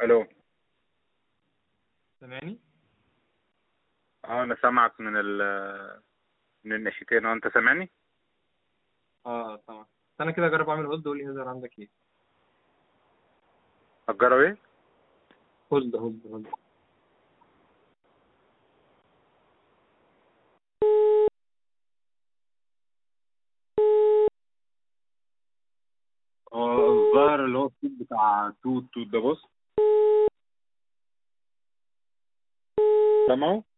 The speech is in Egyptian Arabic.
الو سامعني اه انا سامعك من ال من الناحيتين اه انت سامعني اه طبعا انا كده اجرب اعمل هولد وقول لي يظهر عندك ايه هتجرب ايه هولد هولد هولد اه الظاهر اللي هو الصوت بتاع توت توت ده بص سامعه